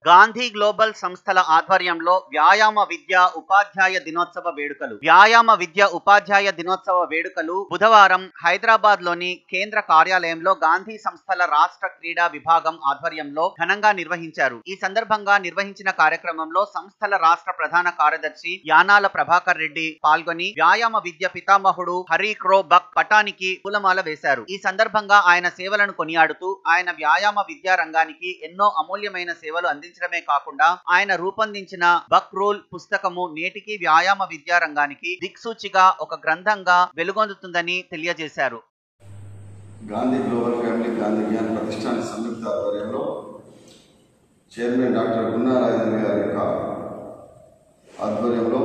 Gandhi global సంస్థల ఆధ్వర్యంలో వ్యాయామ విద్య ఉపాధ్యాయ దినోత్సవ వేడుకలు వ్యాయామ విద్య ఉపాధ్యాయ దినోత్సవ వేడుకలు బుధవారం హైదరాబాద్ లోని కేంద్ర కార్యాలయంలో గాంధీ సంస్థల రాష్ట్ర క్రీడా విభాగం ఆధ్వర్యంలో ఘనంగా నిర్వహించారు ఈ సందర్భంగా నిర్వహించిన కార్యక్రమంలో సంస్థల రాష్ట్ర ప్రధాన కార్యదర్శి యానాల ప్రభాకర్ రెడ్డి పాల్గొని వ్యాయామ విద్య పితామహుడు హరి క్రో బక్ పటానికి పూలమాల వేశారు ఈ సందర్భంగా ఆయన సేవలను కొనియాడుతూ ఆయన వ్యాయామ విద్యా రంగానికి ఎన్నో అమూల్యమైన సేవలు అందించడమే కాకుండా ఆయన రూపొందించిన బక్ రూల్ పుస్తకము నేటికి వ్యాయామ విద్యా రంగానికి దిక్సూచిగా ఒక గ్రంథంగా వెలుగొందుతుందని తెలియజేశారు గాంధీ గ్లోబల్ ఫ్యామిలీ గాంధీ జ్ఞాన ప్రతిష్టాన సంయుక్త ఆధ్వర్యంలో చైర్మన్ డాక్టర్ గున్నా రాజేంద్ర గారి యొక్క ఆధ్వర్యంలో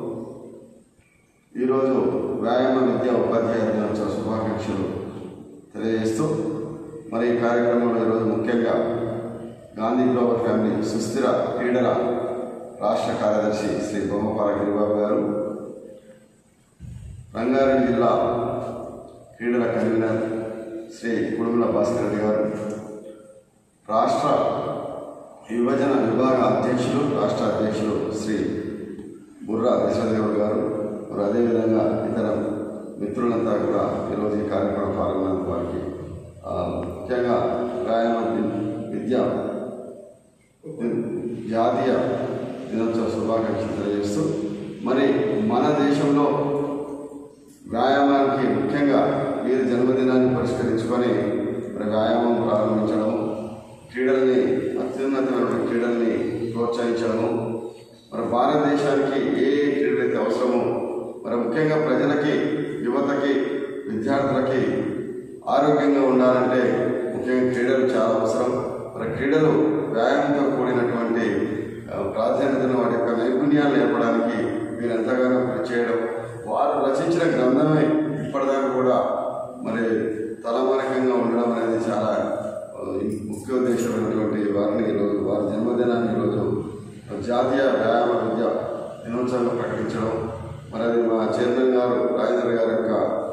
ఈరోజు వ్యాయామ విద్యా ఉపాధ్యాయ దినోత్సవ శుభాకాంక్షలు తెలియజేస్తూ మరి ఈ కార్యక్రమంలో ఈరోజు ముఖ్యంగా గాంధీ గ్లోబల్ ఫ్యామిలీ సుస్థిర క్రీడల రాష్ట్ర కార్యదర్శి శ్రీ బొమ్మపాల గిరిబాబు గారు రంగారెడ్డి జిల్లా క్రీడల కన్వీనర్ శ్రీ కుడుముల భాస్కర్ రెడ్డి గారు రాష్ట్ర యువజన విభాగ అధ్యక్షులు రాష్ట్ర అధ్యక్షులు శ్రీ బుర్రా దశరథగౌడ్ గారు మరి అదేవిధంగా ఇతర మిత్రులంతా కూడా ఈరోజు ఈ కార్యక్రమం పాల్గొన్నందుకు వారికి ఆ, ముఖ్యంగా వ్యాయామ ది- విద్య ది- జాతీయ దినోత్సవ శుభాకాంక్షలు తెలియజేస్తూ మరి మన దేశంలో వ్యాయామానికి ముఖ్యంగా వీరి జన్మదినాన్ని పురస్కరించుకొని మరి వ్యాయామం ప్రారంభించడం క్రీడల్ని అత్యున్నతమైన క్రీడల్ని ప్రోత్సహించడము మరి భారతదేశానికి ఏ ఏ క్రీడలు అయితే అవసరమో మరి ముఖ్యంగా ప్రజలకి యువతకి విద్యార్థులకి ఆరోగ్యంగా ఉండాలంటే ముఖ్యంగా క్రీడలు చాలా అవసరం మరి క్రీడలు వ్యాయామంతో కూడినటువంటి ఆ, ప్రాధాన్యతను వాటి యొక్క నైపుణ్యాలు నేర్పడానికి మీరు ఎంతగానో కృషి చేయడం వారు రచించిన గ్రంథమే ఇప్పటిదాకా కూడా మరి తలమానకంగా ఉండడం అనేది చాలా ఆ, ముఖ్య ఉద్దేశమైనటువంటి వారిని ఈరోజు వారి జన్మదినాన్ని ఈరోజు జాతీయ వ్యాయామ విద్య దినోత్సవంగా ప్రకటించడం మరి అది మా చైర్మన్ గారు రాజేంద్ర గారి యొక్క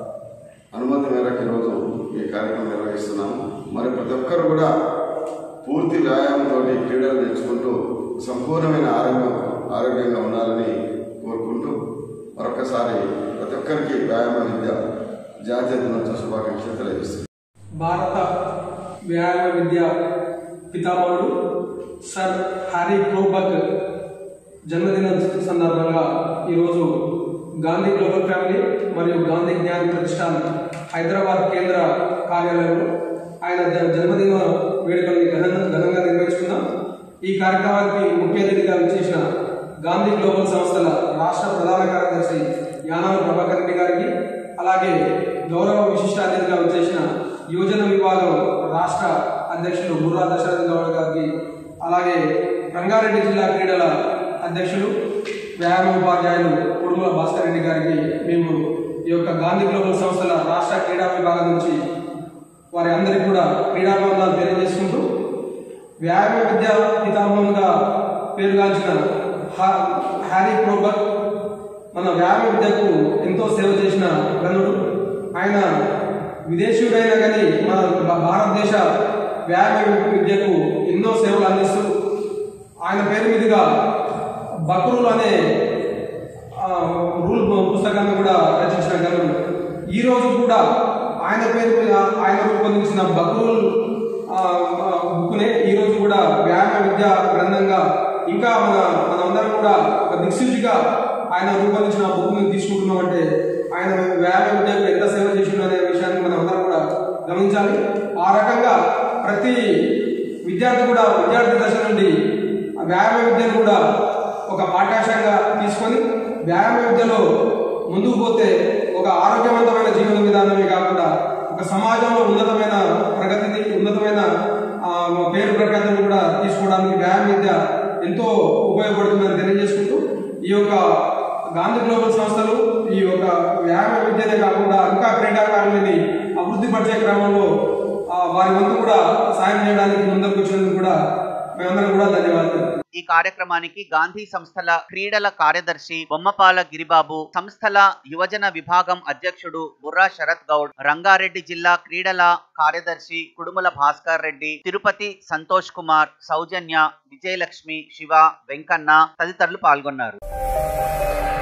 అనుమతి మేరకు ఈరోజు ఈ కార్యక్రమం నిర్వహిస్తున్నాము మరి ప్రతి ఒక్కరు కూడా పూర్తి వ్యాయామంతో క్రీడలు నేర్చుకుంటూ సంపూర్ణమైన ఆరోగ్యం ఆరోగ్యంగా ఉండాలని కోరుకుంటూ మరొకసారి ప్రతి ఒక్కరికి వ్యాయామ విద్య జాతీయ దినోత్సవ శుభాకాంక్షలు తెలియజేస్తున్నాను భారత వ్యాయామ విద్య పితామహుడు సర్ హ్యారీ క్రోబక్ జన్మదిన సందర్భంగా ఈరోజు గాంధీ గ్లోబల్ ఫ్యామిలీ మరియు గాంధీ జ్ఞాన్ ప్రతిష్టాన్ హైదరాబాద్ కేంద్ర కార్యాలయంలో ఆయన జ- జన్మదిన వేడుకల్ని ఘనంగా ఘనంగా నిర్వహించుకున్నాం ఈ కార్యక్రమానికి ముఖ్య అతిథిగా విచ్చేసిన గాంధీ గ్లోబల్ సంస్థల రాష్ట్ర ప్రధాన కార్యదర్శి యానాల ప్రభాకర్ రెడ్డి గారికి అలాగే గౌరవ విశిష్ట అతిథిగా విచ్చేసిన యువజన విభాగం రాష్ట్ర అధ్యక్షులు బుర్రా దశరథ్ గౌడ్ గారికి అలాగే రంగారెడ్డి జిల్లా క్రీడల అధ్యక్షులు వ్యాయామ ఉపాధ్యాయులు కుడుముల భాస్కర్ రెడ్డి గారికి మేము ఈ యొక్క గాంధీ గ్లోబల్ సంస్థల రాష్ట్ర క్రీడా విభాగం నుంచి వారి అందరికీ కూడా క్రీడాభివందనాలు తెలియజేసుకుంటూ వ్యాయామ విద్య పితామహులుగా పేరుగాంచిన హా- హ్యారీ ప్రోబర్ మన వ్యాయామ విద్యకు ఎంతో సేవ చేసిన గనుడు ఆయన విదేశీయుడైనా కానీ మన భా- భారతదేశ వ్యాయామ విద్యకు ఎన్నో సేవలు అందిస్తూ ఆయన పేరు మీదుగా బక్రూల్ అనే ఆ, రూల్ పుస్తకాన్ని కూడా రచించిన గనుడు ఈ రోజు కూడా ఆయన పేరు మీద ఆయన రూపొందించిన బక్రూల్ ఆ, ఆ, బుక్నే ఈ రోజు కూడా వ్యాయామ విద్య గ్రంథంగా ఇంకా మన మనందరం కూడా ఒక దిక్సూచిగా ఆయన రూపొందించిన బుక్ని తీసుకుంటున్నామంటే ఆయన వ్యాయామ విద్యకు ఎంత సేవ చేసిండు అనే విషయాన్ని మనం అందరం కూడా గమనించాలి ఆ రకంగా ప్రతి విద్యార్థి కూడా విద్యార్థి దశ నుండి ఆ వ్యాయామ విద్యను కూడా ఒక పాఠ్యాంశంగా తీసుకొని వ్యాయామ విద్యలో ముందుకు పోతే ఒక ఆరోగ్యవంతమైన జీవన విధానమే కాకుండా ఒక సమాజంలో ఉన్నతమైన ప్రగతిని ఉన్నతమైన ఆ, పేరు ప్రఖ్యాతులు కూడా తీసుకోవడానికి వ్యాయామ విద్య ఎంతో ఉపయోగపడుతుందని తెలియజేసుకుంటూ ఈ యొక్క గాంధీ గ్లోబల్ సంస్థలు ఈ యొక్క వ్యాయామ విద్యనే కాకుండా ఇంకా క్రీడాకారులని అభివృద్ధి పరిచే క్రమంలో ఆ, వారి వంతు కూడా సాయం చేయడానికి ముందరకు వచ్చినందుకు కూడా మీ అందరూ కూడా ధన్యవాదాలు ఈ కార్యక్రమానికి గాంధీ సంస్థల క్రీడల కార్యదర్శి బొమ్మపాల గిరిబాబు సంస్థల యువజన విభాగం అధ్యక్షుడు బుర్రా శరత్ గౌడ్ రంగారెడ్డి జిల్లా క్రీడల కార్యదర్శి కుడుముల భాస్కర్ రెడ్డి తిరుపతి సంతోష్ కుమార్ సౌజన్య విజయలక్ష్మి శివ వెంకన్న తదితరులు పాల్గొన్నారు